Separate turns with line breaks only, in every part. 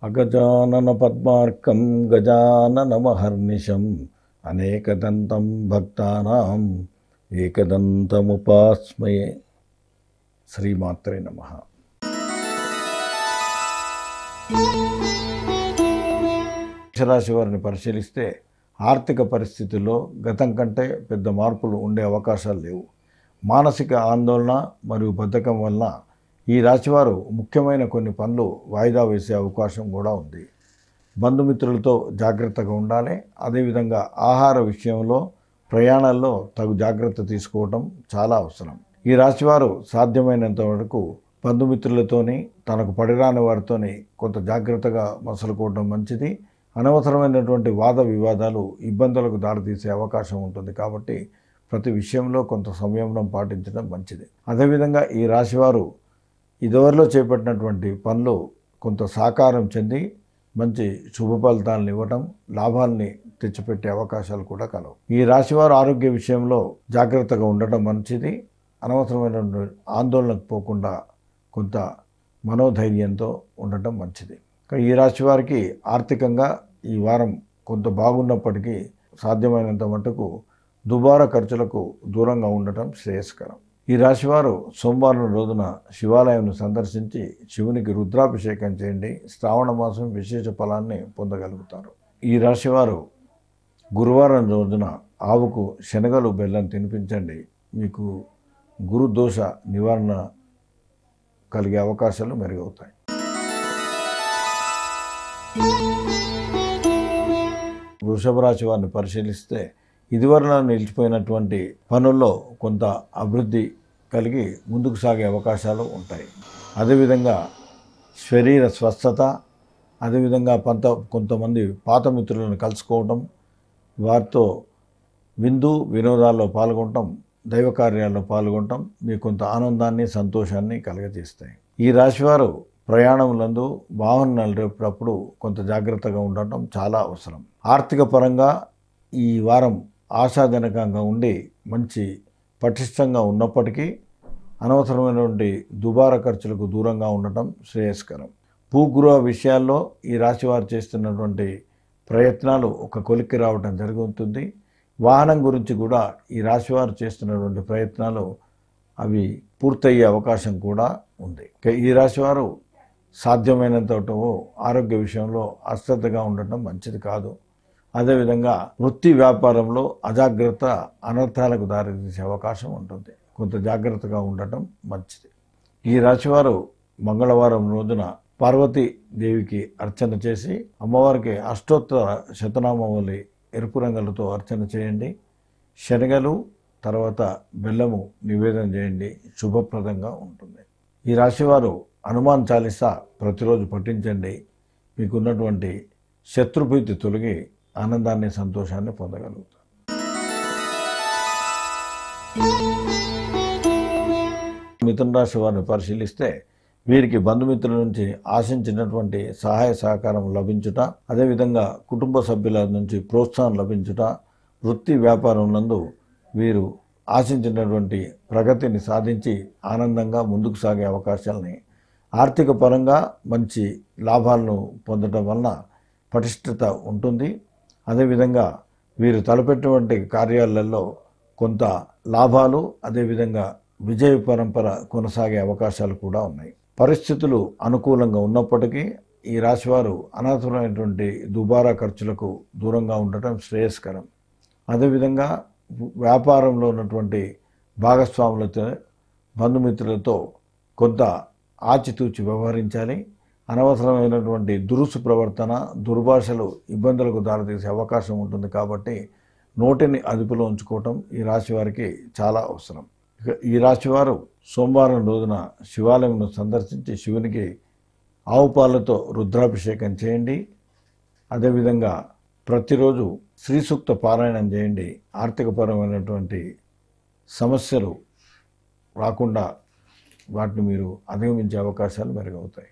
అగజానన పద్మార్కం గజాననమహర్నిశం అనేకదంతం భక్తానాం ఏకదంతముపాస్మయే శ్రీమాత్రే నమ మేషరాశి వారిని పరిశీలిస్తే ఆర్థిక పరిస్థితుల్లో గతం కంటే పెద్ద మార్పులు ఉండే అవకాశాలు లేవు మానసిక ఆందోళన మరియు బద్ధకం వలన ఈ రాశివారు ముఖ్యమైన కొన్ని పనులు వాయిదా వేసే అవకాశం కూడా ఉంది బంధుమిత్రులతో జాగ్రత్తగా ఉండాలి అదేవిధంగా ఆహార విషయంలో ప్రయాణాల్లో తగు జాగ్రత్త తీసుకోవడం చాలా అవసరం ఈ రాశివారు సాధ్యమైనంత వరకు బంధుమిత్రులతోని తనకు పడిరాని వారితోని కొంత జాగ్రత్తగా మసలుకోవడం మంచిది అనవసరమైనటువంటి వాద వివాదాలు ఇబ్బందులకు దారితీసే అవకాశం ఉంటుంది కాబట్టి ప్రతి విషయంలో కొంత సంయమనం పాటించడం మంచిది అదేవిధంగా ఈ రాశివారు ఇదివరలో చేపట్టినటువంటి పనులు కొంత సాకారం చెంది మంచి శుభ ఫలితాలను ఇవ్వటం లాభాల్ని తెచ్చిపెట్టే అవకాశాలు కూడా కలవు ఈ రాశివారు ఆరోగ్య విషయంలో జాగ్రత్తగా ఉండటం మంచిది అనవసరమైన ఆందోళనకు పోకుండా కొంత మనోధైర్యంతో ఉండటం మంచిది ఇక ఈ రాశి వారికి ఆర్థికంగా ఈ వారం కొంత బాగున్నప్పటికీ సాధ్యమైనంత మటుకు దుబారా ఖర్చులకు దూరంగా ఉండటం శ్రేయస్కరం ఈ రాశివారు సోమవారం రోజున శివాలయంను సందర్శించి శివునికి రుద్రాభిషేకం చేయండి శ్రావణ మాసం విశేష ఫలాన్ని పొందగలుగుతారు ఈ రాశివారు గురువారం రోజున ఆవుకు శనగలు బెల్లం తినిపించండి మీకు గురు దోష నివారణ కలిగే అవకాశాలు మెరుగవుతాయి వృషభ రాశి వారిని పరిశీలిస్తే ఇదివరలో నిలిచిపోయినటువంటి పనుల్లో కొంత అభివృద్ధి కలిగి ముందుకు సాగే అవకాశాలు ఉంటాయి అదేవిధంగా శరీర స్వస్థత అదేవిధంగా కొంత కొంతమంది పాత మిత్రులను కలుసుకోవటం వారితో విందు వినోదాల్లో పాల్గొనటం దైవ కార్యాల్లో పాల్గొనటం మీకు కొంత ఆనందాన్ని సంతోషాన్ని కలగజేస్తాయి ఈ రాశివారు ప్రయాణములందు వాహనం నడిపేటప్పుడు కొంత జాగ్రత్తగా ఉండటం చాలా అవసరం ఆర్థిక పరంగా ఈ వారం ఆశాజనకంగా ఉండి మంచి పటిష్టంగా ఉన్నప్పటికీ అనవసరమైనటువంటి దుబారా ఖర్చులకు దూరంగా ఉండటం శ్రేయస్కరం భూగృహ విషయాల్లో ఈ రాశివారు చేస్తున్నటువంటి ప్రయత్నాలు ఒక కొలిక్కి రావడం జరుగుతుంది వాహనం గురించి కూడా ఈ రాశివారు చేస్తున్నటువంటి ప్రయత్నాలు అవి పూర్తయ్యే అవకాశం కూడా ఉంది ఇక ఈ రాశివారు సాధ్యమైనంత ఆరోగ్య విషయంలో అశ్రద్ధగా ఉండటం మంచిది కాదు అదేవిధంగా వృత్తి వ్యాపారంలో అజాగ్రత్త అనర్థాలకు దారితీసే అవకాశం ఉంటుంది కొంత జాగ్రత్తగా ఉండటం మంచిది ఈ రాశివారు మంగళవారం రోజున పార్వతీ దేవికి అర్చన చేసి అమ్మవారికి అష్టోత్తర శతనామావళి ఎరుపు రంగులతో అర్చన చేయండి శనగలు తర్వాత బెల్లము నివేదన చేయండి శుభప్రదంగా ఉంటుంది ఈ రాశివారు హనుమాన్ చాలీసా ప్రతిరోజు పఠించండి మీకున్నటువంటి శత్రుభీతి తొలగి ఆనందాన్ని సంతోషాన్ని పొందగలుగుతారు మిథున రాశి వారిని పరిశీలిస్తే వీరికి బంధుమిత్రుల నుంచి ఆశించినటువంటి సహాయ సహకారం లభించుట అదేవిధంగా కుటుంబ సభ్యుల నుంచి ప్రోత్సాహం లభించుట వృత్తి వ్యాపారం నందు వీరు ఆశించినటువంటి ప్రగతిని సాధించి ఆనందంగా ముందుకు సాగే అవకాశాలని ఆర్థిక పరంగా మంచి లాభాలను పొందడం వలన పటిష్టత ఉంటుంది అదేవిధంగా వీరు తలపెట్టినటువంటి కార్యాలలో కొంత లాభాలు అదేవిధంగా విజయ పరంపర కొనసాగే అవకాశాలు కూడా ఉన్నాయి పరిస్థితులు అనుకూలంగా ఉన్నప్పటికీ ఈ రాశివారు అనవసరమైనటువంటి దుబారా ఖర్చులకు దూరంగా ఉండటం శ్రేయస్కరం అదేవిధంగా వ్యాపారంలో ఉన్నటువంటి భాగస్వాములతో బంధుమిత్రులతో కొంత ఆచితూచి వ్యవహరించాలి అనవసరమైనటువంటి దురుసు ప్రవర్తన దుర్భాషలు ఇబ్బందులకు దారితీసే అవకాశం ఉంటుంది కాబట్టి నోటిని అదుపులో ఉంచుకోవటం ఈ రాశి వారికి చాలా అవసరం ఇక ఈ రాశివారు సోమవారం రోజున శివాలయంను సందర్శించి శివునికి ఆవు పాలతో రుద్రాభిషేకం చేయండి అదేవిధంగా ప్రతిరోజు శ్రీ సూక్త పారాయణం చేయండి ఆర్థికపరమైనటువంటి సమస్యలు రాకుండా వాటిని మీరు అధిగమించే అవకాశాలు మెరుగవుతాయి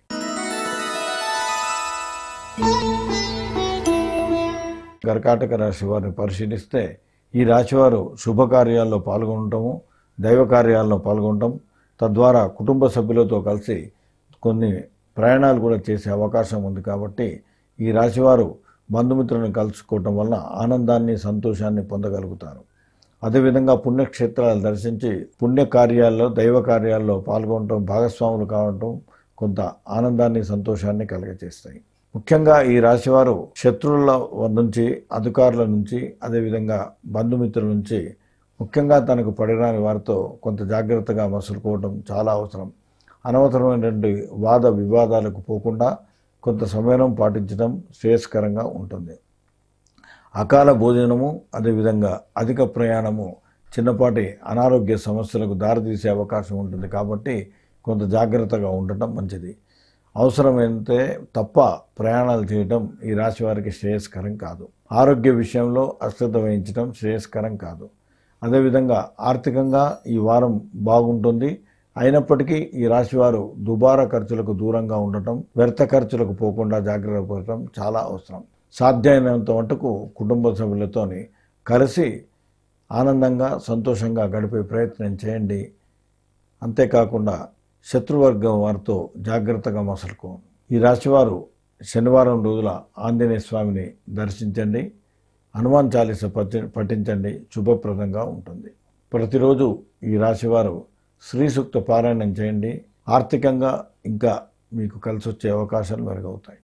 కర్కాటక రాశి వారిని పరిశీలిస్తే ఈ రాశివారు శుభకార్యాల్లో పాల్గొనటము దైవ కార్యాల్లో పాల్గొనటం తద్వారా కుటుంబ సభ్యులతో కలిసి కొన్ని ప్రయాణాలు కూడా చేసే అవకాశం ఉంది కాబట్టి ఈ రాశివారు బంధుమిత్రులను కలుసుకోవటం వలన ఆనందాన్ని సంతోషాన్ని పొందగలుగుతారు అదేవిధంగా పుణ్యక్షేత్రాలు దర్శించి పుణ్య కార్యాల్లో దైవ కార్యాల్లో పాల్గొనటం భాగస్వాములు కావటం కొంత ఆనందాన్ని సంతోషాన్ని కలుగజేస్తాయి ముఖ్యంగా ఈ రాశివారు శత్రువుల నుంచి అధికారుల నుంచి అదేవిధంగా బంధుమిత్రుల నుంచి ముఖ్యంగా తనకు పడిరాని వారితో కొంత జాగ్రత్తగా మసులుకోవడం చాలా అవసరం అనవసరమైనటువంటి వాద వివాదాలకు పోకుండా కొంత సమయం పాటించడం శ్రేయస్కరంగా ఉంటుంది అకాల భోజనము అదేవిధంగా అధిక ప్రయాణము చిన్నపాటి అనారోగ్య సమస్యలకు దారితీసే అవకాశం ఉంటుంది కాబట్టి కొంత జాగ్రత్తగా ఉండటం మంచిది అవసరమైతే తప్ప ప్రయాణాలు చేయటం ఈ రాశి వారికి శ్రేయస్కరం కాదు ఆరోగ్య విషయంలో అశ్రద్ధ వహించడం శ్రేయస్కరం కాదు అదేవిధంగా ఆర్థికంగా ఈ వారం బాగుంటుంది అయినప్పటికీ ఈ రాశివారు దుబారా ఖర్చులకు దూరంగా ఉండటం వ్యర్థ ఖర్చులకు పోకుండా జాగ్రత్త పడటం చాలా అవసరం సాధ్యమైనంత మటుకు కుటుంబ సభ్యులతోని కలిసి ఆనందంగా సంతోషంగా గడిపే ప్రయత్నం చేయండి అంతేకాకుండా శత్రువర్గం వారితో జాగ్రత్తగా మసలుకో ఈ రాశివారు శనివారం రోజుల ఆంజనేయ స్వామిని దర్శించండి హనుమాన్ చాలీస పఠి పఠించండి శుభప్రదంగా ఉంటుంది ప్రతిరోజు ఈ రాశివారు శ్రీ సూక్త పారాయణం చేయండి ఆర్థికంగా ఇంకా మీకు కలిసి వచ్చే అవకాశాలు మెరుగవుతాయి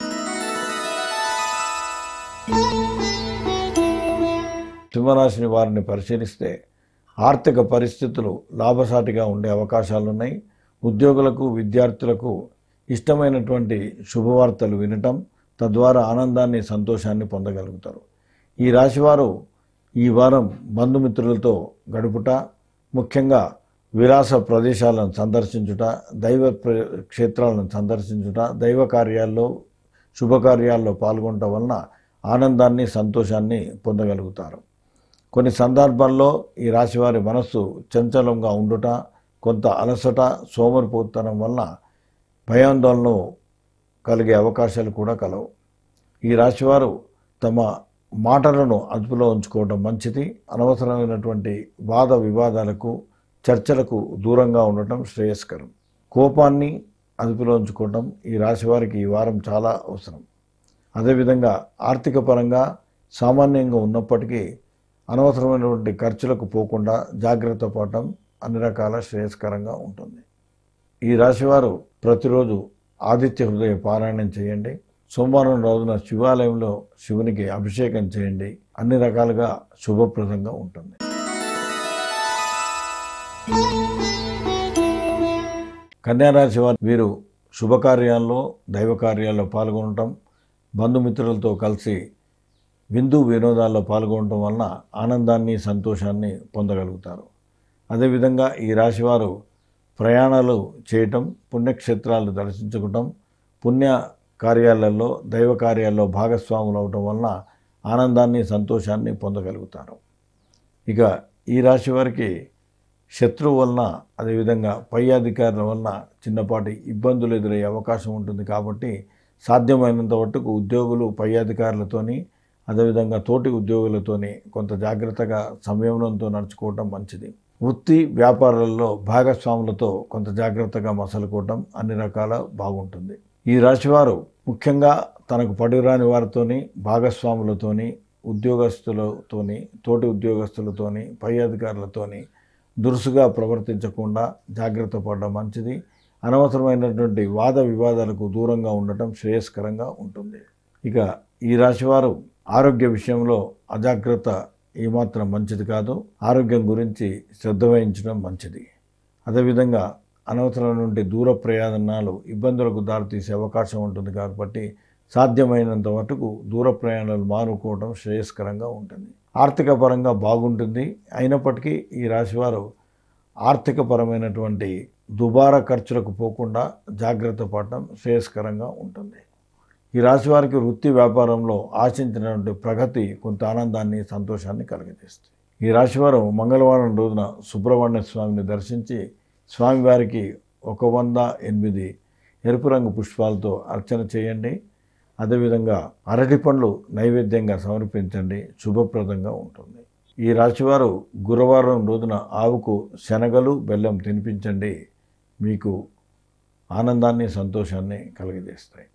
సింహరాశిని వారిని పరిశీలిస్తే ఆర్థిక పరిస్థితులు లాభసాటిగా ఉండే అవకాశాలున్నాయి ఉద్యోగులకు విద్యార్థులకు ఇష్టమైనటువంటి శుభవార్తలు వినటం తద్వారా ఆనందాన్ని సంతోషాన్ని పొందగలుగుతారు ఈ రాశివారు ఈ వారం బంధుమిత్రులతో గడుపుట ముఖ్యంగా విలాస ప్రదేశాలను సందర్శించుట దైవ ప్ర- క్షేత్రాలను సందర్శించుట దైవ కార్యాల్లో శుభకార్యాల్లో పాల్గొనటం వలన ఆనందాన్ని సంతోషాన్ని పొందగలుగుతారు కొన్ని సందర్భాల్లో ఈ రాశివారి మనస్సు చంచలంగా ఉండుట కొంత అలసట సోమరిపోతనం వలన భయాందోళన కలిగే అవకాశాలు కూడా కలవు ఈ రాశివారు తమ మాటలను అదుపులో ఉంచుకోవడం మంచిది అనవసరమైనటువంటి వాద వివాదాలకు చర్చలకు దూరంగా ఉండటం శ్రేయస్కరం కోపాన్ని అదుపులో ఉంచుకోవడం ఈ రాశివారికి ఈ వారం చాలా అవసరం అదేవిధంగా ఆర్థిక పరంగా సామాన్యంగా ఉన్నప్పటికీ అనవసరమైనటువంటి ఖర్చులకు పోకుండా జాగ్రత్త పడటం అన్ని రకాల శ్రేయస్కరంగా ఉంటుంది ఈ రాశివారు ప్రతిరోజు ఆదిత్య హృదయ పారాయణం చేయండి సోమవారం రోజున శివాలయంలో శివునికి అభిషేకం చేయండి అన్ని రకాలుగా శుభప్రదంగా ఉంటుంది కన్యారాశి వారు వీరు శుభకార్యాల్లో దైవ కార్యాల్లో పాల్గొనటం బంధుమిత్రులతో కలిసి విందు వినోదాల్లో పాల్గొనటం వలన ఆనందాన్ని సంతోషాన్ని పొందగలుగుతారు అదేవిధంగా ఈ రాశివారు ప్రయాణాలు చేయటం పుణ్యక్షేత్రాలు దర్శించుకోవటం పుణ్య కార్యాలలో దైవ కార్యాల్లో భాగస్వాములు అవటం వలన ఆనందాన్ని సంతోషాన్ని పొందగలుగుతారు ఇక ఈ రాశి వారికి శత్రువు వలన అదేవిధంగా పై అధికారుల వలన చిన్నపాటి ఇబ్బందులు ఎదురయ్యే అవకాశం ఉంటుంది కాబట్టి సాధ్యమైనంత మట్టుకు ఉద్యోగులు పై అధికారులతోని అదేవిధంగా తోటి ఉద్యోగులతోని కొంత జాగ్రత్తగా సంయమనంతో నడుచుకోవటం మంచిది వృత్తి వ్యాపారాల్లో భాగస్వాములతో కొంత జాగ్రత్తగా మసలుకోవటం అన్ని రకాల బాగుంటుంది ఈ రాశివారు ముఖ్యంగా తనకు పడిరాని వారితోని భాగస్వాములతోని ఉద్యోగస్తులతోని తోటి ఉద్యోగస్తులతోని పై అధికారులతోని దురుసుగా ప్రవర్తించకుండా జాగ్రత్త పడడం మంచిది అనవసరమైనటువంటి వాద వివాదాలకు దూరంగా ఉండటం శ్రేయస్కరంగా ఉంటుంది ఇక ఈ రాశివారు ఆరోగ్య విషయంలో అజాగ్రత్త ఏమాత్రం మంచిది కాదు ఆరోగ్యం గురించి శ్రద్ధ వహించడం మంచిది అదేవిధంగా అనవసరం నుండి దూర ప్రయాణాలు ఇబ్బందులకు దారితీసే అవకాశం ఉంటుంది కాబట్టి సాధ్యమైనంత మటుకు దూర ప్రయాణాలు మానుకోవడం శ్రేయస్కరంగా ఉంటుంది ఆర్థిక పరంగా బాగుంటుంది అయినప్పటికీ ఈ రాశివారు ఆర్థిక పరమైనటువంటి దుబారా ఖర్చులకు పోకుండా జాగ్రత్త పడటం శ్రేయస్కరంగా ఉంటుంది ఈ రాశి వారికి వృత్తి వ్యాపారంలో ఆశించినటువంటి ప్రగతి కొంత ఆనందాన్ని సంతోషాన్ని కలిగజేస్తుంది ఈ రాశివారు మంగళవారం రోజున సుబ్రహ్మణ్య స్వామిని దర్శించి స్వామివారికి ఒక వంద ఎనిమిది ఎరుపు రంగు పుష్పాలతో అర్చన చేయండి అదేవిధంగా అరటి పండ్లు నైవేద్యంగా సమర్పించండి శుభప్రదంగా ఉంటుంది ఈ రాశివారు గురువారం రోజున ఆవుకు శనగలు బెల్లం తినిపించండి మీకు ఆనందాన్ని సంతోషాన్ని కలిగజేస్తాయి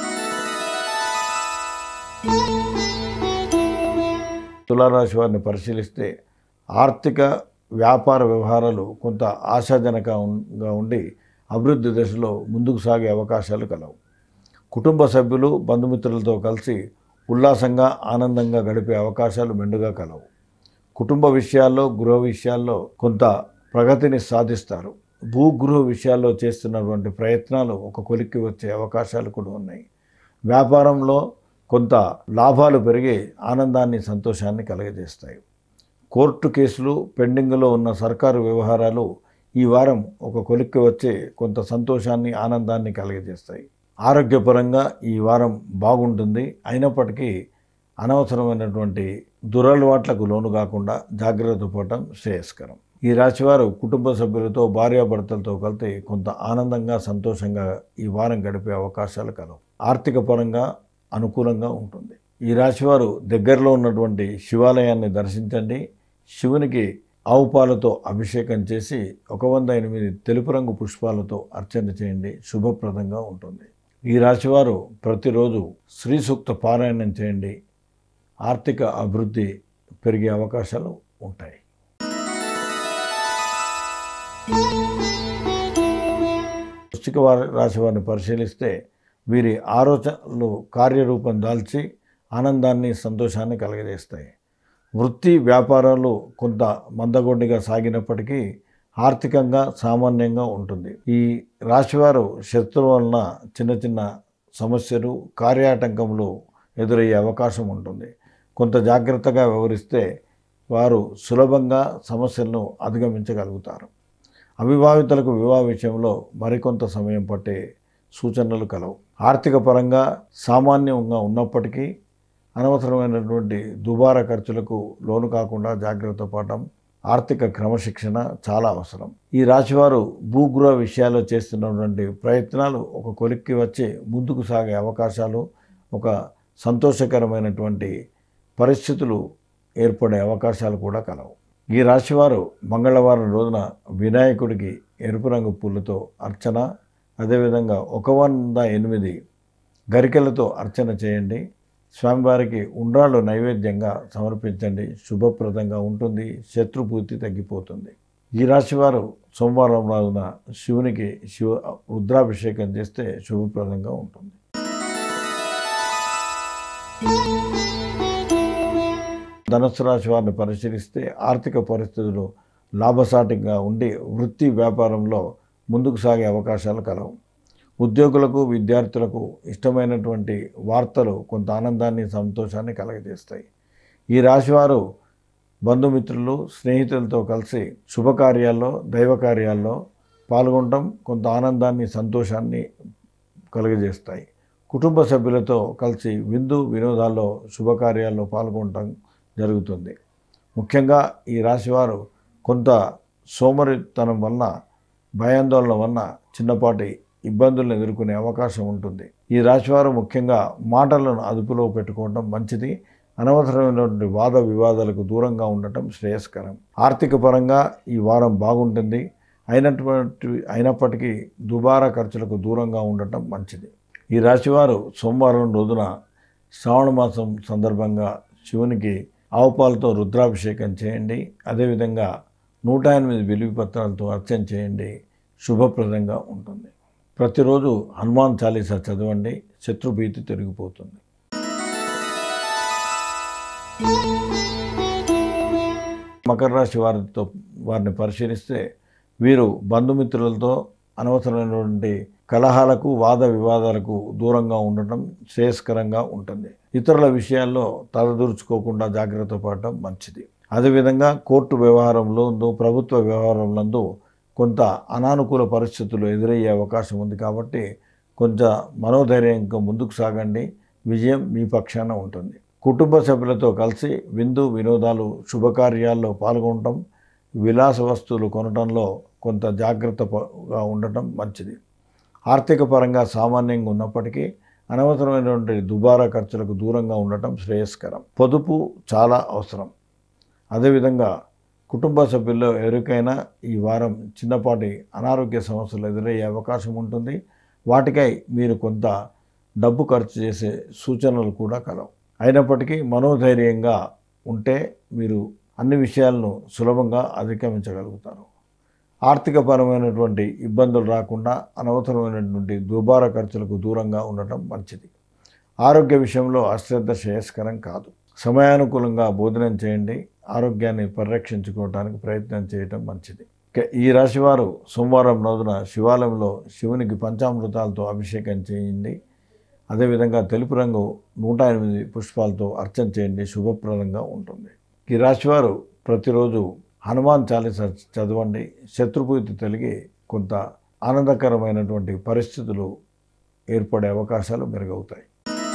తులారాశి వారిని పరిశీలిస్తే ఆర్థిక వ్యాపార వ్యవహారాలు కొంత ఆశాజనకంగా ఉండి అభివృద్ధి దశలో ముందుకు సాగే అవకాశాలు కలవు కుటుంబ సభ్యులు బంధుమిత్రులతో కలిసి ఉల్లాసంగా ఆనందంగా గడిపే అవకాశాలు మెండుగా కలవు కుటుంబ విషయాల్లో గృహ విషయాల్లో కొంత ప్రగతిని సాధిస్తారు భూగృహ విషయాల్లో చేస్తున్నటువంటి ప్రయత్నాలు ఒక కొలిక్కి వచ్చే అవకాశాలు కూడా ఉన్నాయి వ్యాపారంలో కొంత లాభాలు పెరిగి ఆనందాన్ని సంతోషాన్ని కలగజేస్తాయి కోర్టు కేసులు పెండింగ్లో ఉన్న సర్కారు వ్యవహారాలు ఈ వారం ఒక కొలిక్కి వచ్చే కొంత సంతోషాన్ని ఆనందాన్ని కలగజేస్తాయి ఆరోగ్యపరంగా ఈ వారం బాగుంటుంది అయినప్పటికీ అనవసరమైనటువంటి దురలవాట్లకు లోను కాకుండా జాగ్రత్త పడటం శ్రేయస్కరం ఈ రాశివారు కుటుంబ సభ్యులతో భార్యాభర్తలతో కలిసి కొంత ఆనందంగా సంతోషంగా ఈ వారం గడిపే అవకాశాలు కలవు ఆర్థిక పరంగా అనుకూలంగా ఉంటుంది ఈ రాశివారు దగ్గరలో ఉన్నటువంటి శివాలయాన్ని దర్శించండి శివునికి ఆవు పాలతో అభిషేకం చేసి ఒక వంద ఎనిమిది తెలుపు రంగు పుష్పాలతో అర్చన చేయండి శుభప్రదంగా ఉంటుంది ఈ రాశివారు ప్రతిరోజు శ్రీ సూక్త పారాయణం చేయండి ఆర్థిక అభివృద్ధి పెరిగే అవకాశాలు ఉంటాయి వృశ్చిక వారి రాశి వారిని పరిశీలిస్తే వీరి ఆలోచనలు కార్యరూపం దాల్చి ఆనందాన్ని సంతోషాన్ని కలగజేస్తాయి వృత్తి వ్యాపారాలు కొంత మందగొండిగా సాగినప్పటికీ ఆర్థికంగా సామాన్యంగా ఉంటుంది ఈ రాశివారు శత్రువు వలన చిన్న చిన్న సమస్యలు కార్యాటంకములు ఎదురయ్యే అవకాశం ఉంటుంది కొంత జాగ్రత్తగా వ్యవహరిస్తే వారు సులభంగా సమస్యలను అధిగమించగలుగుతారు అవివాహితులకు వివాహ విషయంలో మరికొంత సమయం పట్టే సూచనలు కలవు ఆర్థిక పరంగా సామాన్యంగా ఉన్నప్పటికీ అనవసరమైనటువంటి దుబారా ఖర్చులకు లోను కాకుండా జాగ్రత్త పడటం ఆర్థిక క్రమశిక్షణ చాలా అవసరం ఈ రాశివారు భూగృహ విషయాల్లో చేస్తున్నటువంటి ప్రయత్నాలు ఒక కొలిక్కి వచ్చి ముందుకు సాగే అవకాశాలు ఒక సంతోషకరమైనటువంటి పరిస్థితులు ఏర్పడే అవకాశాలు కూడా కలవు ఈ రాశివారు మంగళవారం రోజున వినాయకుడికి ఎరుపు రంగు పూలతో అర్చన అదేవిధంగా ఒక వంద ఎనిమిది గరికెలతో అర్చన చేయండి స్వామివారికి ఉండ్రాళ్ళు నైవేద్యంగా సమర్పించండి శుభప్రదంగా ఉంటుంది శత్రుపూర్తి తగ్గిపోతుంది ఈ రాశివారు సోమవారం రోజున శివునికి శివ రుద్రాభిషేకం చేస్తే శుభప్రదంగా ఉంటుంది ధనుసు రాశి వారిని పరిశీలిస్తే ఆర్థిక పరిస్థితులు లాభసాటిగా ఉండి వృత్తి వ్యాపారంలో ముందుకు సాగే అవకాశాలు కలవు ఉద్యోగులకు విద్యార్థులకు ఇష్టమైనటువంటి వార్తలు కొంత ఆనందాన్ని సంతోషాన్ని కలగజేస్తాయి ఈ రాశివారు బంధుమిత్రులు స్నేహితులతో కలిసి శుభకార్యాల్లో దైవ కార్యాల్లో పాల్గొనడం కొంత ఆనందాన్ని సంతోషాన్ని కలుగజేస్తాయి కుటుంబ సభ్యులతో కలిసి విందు వినోదాల్లో శుభకార్యాల్లో పాల్గొనడం జరుగుతుంది ముఖ్యంగా ఈ రాశివారు కొంత సోమరితనం వలన భయాందోళన వలన చిన్నపాటి ఇబ్బందులను ఎదుర్కొనే అవకాశం ఉంటుంది ఈ రాశివారు ముఖ్యంగా మాటలను అదుపులో పెట్టుకోవడం మంచిది అనవసరమైనటువంటి వాద వివాదాలకు దూరంగా ఉండటం శ్రేయస్కరం ఆర్థిక పరంగా ఈ వారం బాగుంటుంది అయినటువంటి అయినప్పటికీ దుబారా ఖర్చులకు దూరంగా ఉండటం మంచిది ఈ రాశివారు సోమవారం రోజున శ్రావణ మాసం సందర్భంగా శివునికి ఆవుపాలతో రుద్రాభిషేకం చేయండి అదేవిధంగా నూట ఎనిమిది విలువ పత్రాలతో అర్చన చేయండి శుభప్రదంగా ఉంటుంది ప్రతిరోజు హనుమాన్ చాలీసా చదవండి శత్రుభీతి తొలగిపోతుంది మకర రాశి వారితో వారిని పరిశీలిస్తే వీరు బంధుమిత్రులతో అనవసరమైనటువంటి కలహాలకు వాద వివాదాలకు దూరంగా ఉండటం శ్రేయస్కరంగా ఉంటుంది ఇతరుల విషయాల్లో తలదూర్చుకోకుండా జాగ్రత్త పడటం మంచిది అదేవిధంగా కోర్టు వ్యవహారంలో ప్రభుత్వ వ్యవహారంలో కొంత అనానుకూల పరిస్థితులు ఎదురయ్యే అవకాశం ఉంది కాబట్టి కొంచెం మనోధైర్యంగా ముందుకు సాగండి విజయం మీ పక్షాన ఉంటుంది కుటుంబ సభ్యులతో కలిసి విందు వినోదాలు శుభకార్యాల్లో పాల్గొనటం విలాస వస్తువులు కొనటంలో కొంత జాగ్రత్తగా ఉండటం మంచిది ఆర్థిక పరంగా సామాన్యంగా ఉన్నప్పటికీ అనవసరమైనటువంటి దుబారా ఖర్చులకు దూరంగా ఉండటం శ్రేయస్కరం పొదుపు చాలా అవసరం అదేవిధంగా కుటుంబ సభ్యుల్లో ఎవరికైనా ఈ వారం చిన్నపాటి అనారోగ్య సమస్యలు ఎదురయ్యే అవకాశం ఉంటుంది వాటికై మీరు కొంత డబ్బు ఖర్చు చేసే సూచనలు కూడా కలవు అయినప్పటికీ మనోధైర్యంగా ఉంటే మీరు అన్ని విషయాలను సులభంగా అధిగమించగలుగుతారు ఆర్థికపరమైనటువంటి ఇబ్బందులు రాకుండా అనవసరమైనటువంటి దుబారా ఖర్చులకు దూరంగా ఉండటం మంచిది ఆరోగ్య విషయంలో అశ్రద్ధ శ్రేయస్కరం కాదు సమయానుకూలంగా భోజనం చేయండి ఆరోగ్యాన్ని పరిరక్షించుకోవడానికి ప్రయత్నం చేయటం మంచిది ఇక ఈ రాశివారు సోమవారం రోజున శివాలయంలో శివునికి పంచామృతాలతో అభిషేకం చేయండి అదేవిధంగా తెలుపు రంగు నూట ఎనిమిది పుష్పాలతో అర్చన చేయండి శుభప్రదంగా ఉంటుంది ఈ రాశివారు ప్రతిరోజు హనుమాన్ చాలీస చదవండి శత్రుపూర్తి తొలగి కొంత ఆనందకరమైనటువంటి పరిస్థితులు ఏర్పడే అవకాశాలు మెరుగవుతాయి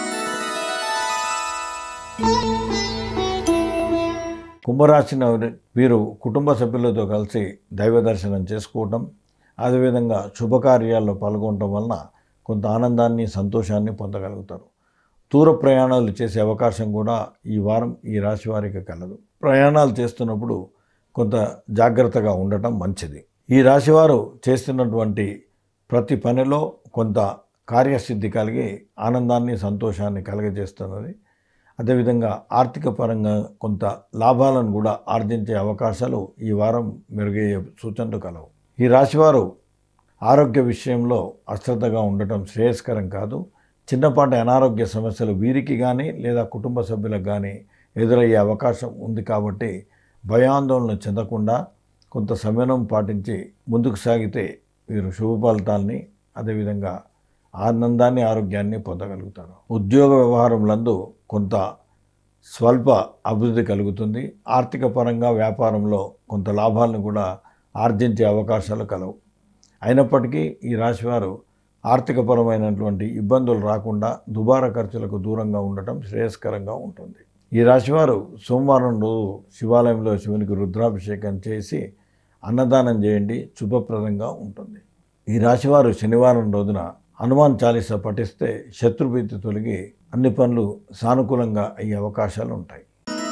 కుంభరాశిన వీరు కుటుంబ సభ్యులతో కలిసి దైవ దర్శనం చేసుకోవటం అదేవిధంగా శుభకార్యాల్లో పాల్గొనటం వలన కొంత ఆనందాన్ని సంతోషాన్ని పొందగలుగుతారు దూర ప్రయాణాలు చేసే అవకాశం కూడా ఈ వారం ఈ రాశి వారికి కలదు ప్రయాణాలు చేస్తున్నప్పుడు కొంత జాగ్రత్తగా ఉండటం మంచిది ఈ రాశివారు చేస్తున్నటువంటి ప్రతి పనిలో కొంత కార్యసిద్ధి కలిగి ఆనందాన్ని సంతోషాన్ని కలగజేస్తున్నది అదేవిధంగా ఆర్థిక పరంగా కొంత లాభాలను కూడా ఆర్జించే అవకాశాలు ఈ వారం మెరుగయ్యే సూచనలు కలవు ఈ రాశివారు ఆరోగ్య విషయంలో అశ్రద్ధగా ఉండటం శ్రేయస్కరం కాదు చిన్నపాటి అనారోగ్య సమస్యలు వీరికి కానీ లేదా కుటుంబ సభ్యులకు కానీ ఎదురయ్యే అవకాశం ఉంది కాబట్టి భయాందోళన చెందకుండా కొంత సమయం పాటించి ముందుకు సాగితే వీరు శుభ ఫలితాల్ని అదేవిధంగా ఆనందాన్ని ఆరోగ్యాన్ని పొందగలుగుతారు ఉద్యోగ వ్యవహారములందు కొంత స్వల్ప అభివృద్ధి కలుగుతుంది ఆర్థిక పరంగా వ్యాపారంలో కొంత లాభాలను కూడా ఆర్జించే అవకాశాలు కలవు అయినప్పటికీ ఈ రాశివారు ఆర్థికపరమైనటువంటి ఇబ్బందులు రాకుండా దుబారా ఖర్చులకు దూరంగా ఉండటం శ్రేయస్కరంగా ఉంటుంది ఈ రాశివారు సోమవారం రోజు శివాలయంలో శివునికి రుద్రాభిషేకం చేసి అన్నదానం చేయండి శుభప్రదంగా ఉంటుంది ఈ రాశివారు శనివారం రోజున హనుమాన్ చాలీస పఠిస్తే శత్రుభీతి తొలగి అన్ని పనులు సానుకూలంగా అయ్యే అవకాశాలు ఉంటాయి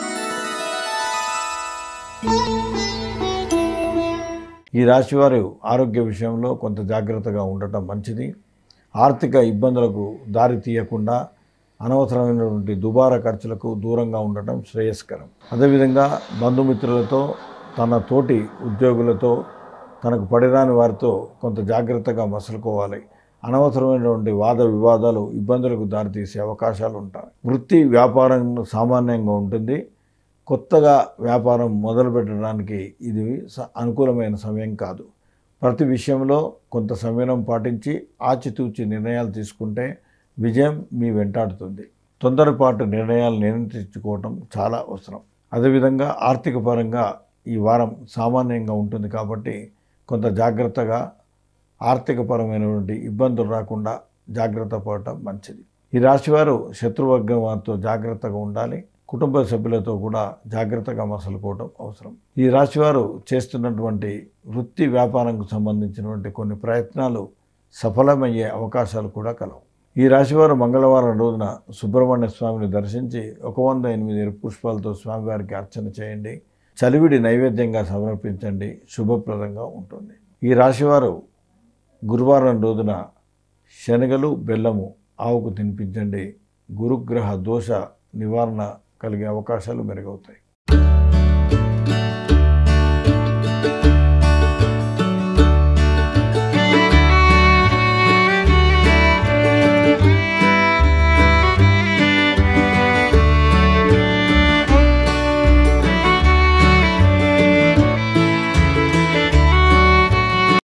ఈ రాశివారు ఆరోగ్య విషయంలో కొంత జాగ్రత్తగా ఉండటం మంచిది ఆర్థిక ఇబ్బందులకు దారి తీయకుండా అనవసరమైనటువంటి దుబారా ఖర్చులకు దూరంగా ఉండటం శ్రేయస్కరం అదేవిధంగా బంధుమిత్రులతో తన తోటి ఉద్యోగులతో తనకు పడిరాని వారితో కొంత జాగ్రత్తగా మసలుకోవాలి అనవసరమైనటువంటి వాద వివాదాలు ఇబ్బందులకు దారితీసే అవకాశాలు ఉంటాయి వృత్తి వ్యాపారం సామాన్యంగా ఉంటుంది కొత్తగా వ్యాపారం మొదలు పెట్టడానికి ఇది స- అనుకూలమైన సమయం కాదు ప్రతి విషయంలో కొంత సమయం పాటించి ఆచితూచి నిర్ణయాలు తీసుకుంటే విజయం మీ వెంటాడుతుంది తొందరపాటు నిర్ణయాలు నియంత్రించుకోవటం చాలా అవసరం అదేవిధంగా ఆర్థిక పరంగా ఈ వారం సామాన్యంగా ఉంటుంది కాబట్టి కొంత జాగ్రత్తగా ఆర్థికపరమైనటువంటి ఇబ్బందులు రాకుండా జాగ్రత్త పడటం మంచిది ఈ రాశివారు శత్రువర్గం వారితో జాగ్రత్తగా ఉండాలి కుటుంబ సభ్యులతో కూడా జాగ్రత్తగా మసలుకోవడం అవసరం ఈ రాశివారు చేస్తున్నటువంటి వృత్తి వ్యాపారంకు సంబంధించినటువంటి కొన్ని ప్రయత్నాలు సఫలమయ్యే అవకాశాలు కూడా కలవు ఈ రాశివారు మంగళవారం రోజున సుబ్రహ్మణ్య స్వామిని దర్శించి ఒక వంద ఎనిమిది ఎరుపు పుష్పాలతో స్వామివారికి అర్చన చేయండి చలివిడి నైవేద్యంగా సమర్పించండి శుభప్రదంగా ఉంటుంది ఈ రాశివారు గురువారం రోజున శనగలు బెల్లము ఆవుకు తినిపించండి గురుగ్రహ దోష నివారణ కలిగే అవకాశాలు మెరుగవుతాయి